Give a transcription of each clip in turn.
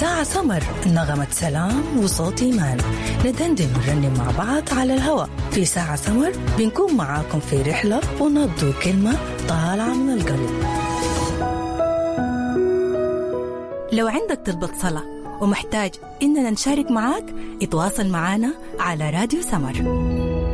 ساعة سمر نغمة سلام وصوت إيمان ندندن ونرنم مع بعض على الهواء في ساعة سمر بنكون معاكم في رحلة ونبدو كلمة طالعة من القلب لو عندك طلبة صلاة ومحتاج إننا نشارك معاك اتواصل معنا على راديو سمر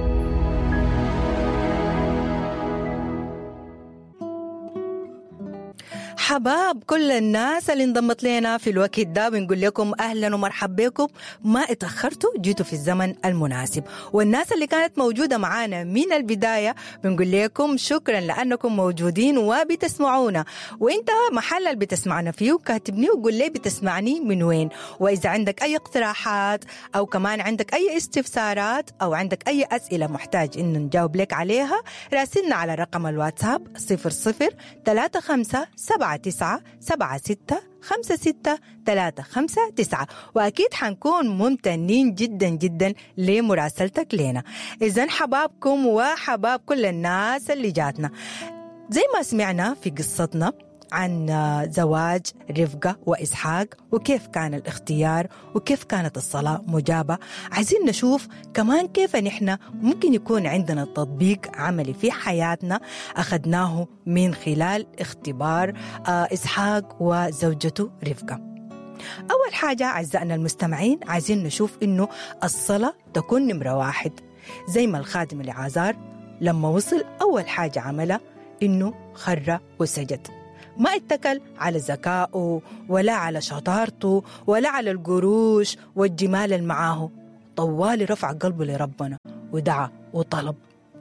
حباب كل الناس اللي انضمت لنا في الوقت ده بنقول لكم اهلا ومرحبا بكم ما اتاخرتوا جيتوا في الزمن المناسب والناس اللي كانت موجوده معانا من البدايه بنقول لكم شكرا لانكم موجودين وبتسمعونا وانت محل اللي بتسمعنا فيه كاتبني وقول لي بتسمعني من وين واذا عندك اي اقتراحات او كمان عندك اي استفسارات او عندك اي اسئله محتاج ان نجاوب لك عليها راسلنا على رقم الواتساب 00 35 7 تسعة سبعة ستة خمسة ستة ثلاثة خمسة تسعة وأكيد حنكون ممتنين جدا جدا لمراسلتك لنا إذا حبابكم وحباب كل الناس اللي جاتنا زي ما سمعنا في قصتنا عن زواج رفقة وإسحاق وكيف كان الاختيار وكيف كانت الصلاة مجابة عايزين نشوف كمان كيف نحن ممكن يكون عندنا تطبيق عملي في حياتنا أخذناه من خلال اختبار إسحاق وزوجته رفقة أول حاجة أعزائنا المستمعين عايزين نشوف إنه الصلاة تكون نمرة واحد زي ما الخادم العازار لما وصل أول حاجة عملها إنه خر وسجد ما اتكل على ذكائه ولا على شطارته ولا على القروش والجمال اللي معاه طوالي رفع قلبه لربنا ودعا وطلب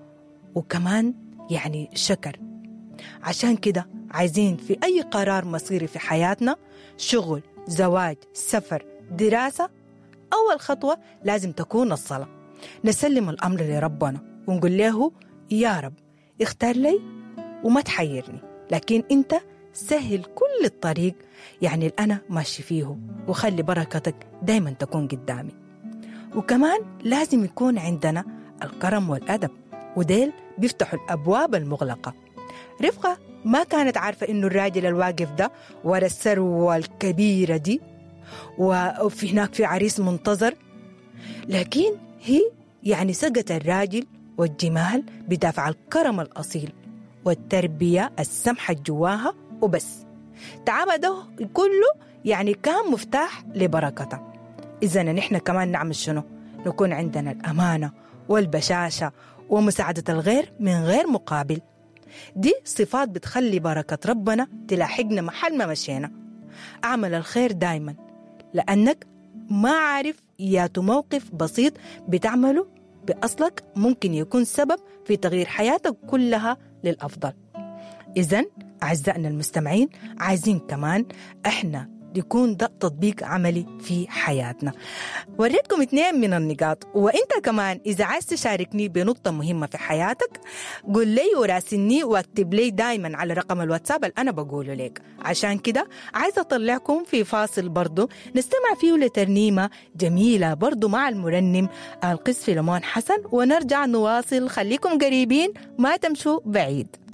وكمان يعني شكر عشان كده عايزين في أي قرار مصيري في حياتنا شغل زواج سفر دراسة أول خطوة لازم تكون الصلاة نسلم الأمر لربنا ونقول له يا رب اختار لي وما تحيرني لكن أنت سهل كل الطريق يعني اللي أنا ماشي فيه وخلي بركتك دايما تكون قدامي وكمان لازم يكون عندنا الكرم والأدب وديل بيفتحوا الأبواب المغلقة رفقة ما كانت عارفة إنه الراجل الواقف ده ورا الثروة الكبيرة دي وفي هناك في عريس منتظر لكن هي يعني سقت الراجل والجمال بدافع الكرم الأصيل والتربية السمحة جواها وبس تعبها ده كله يعني كان مفتاح لبركته إذا نحن كمان نعمل شنو نكون عندنا الأمانة والبشاشة ومساعدة الغير من غير مقابل دي صفات بتخلي بركة ربنا تلاحقنا محل ما مشينا أعمل الخير دايما لأنك ما عارف ياتو موقف بسيط بتعمله بأصلك ممكن يكون سبب في تغيير حياتك كلها للأفضل إذا أعزائنا المستمعين عايزين كمان إحنا يكون ده تطبيق عملي في حياتنا وريتكم اثنين من النقاط وانت كمان اذا عايز تشاركني بنقطة مهمة في حياتك قل لي وراسلني واكتب لي دايما على رقم الواتساب اللي انا بقوله لك عشان كده عايزة اطلعكم في فاصل برضو نستمع فيه لترنيمة جميلة برضو مع المرنم القس فيلمون حسن ونرجع نواصل خليكم قريبين ما تمشوا بعيد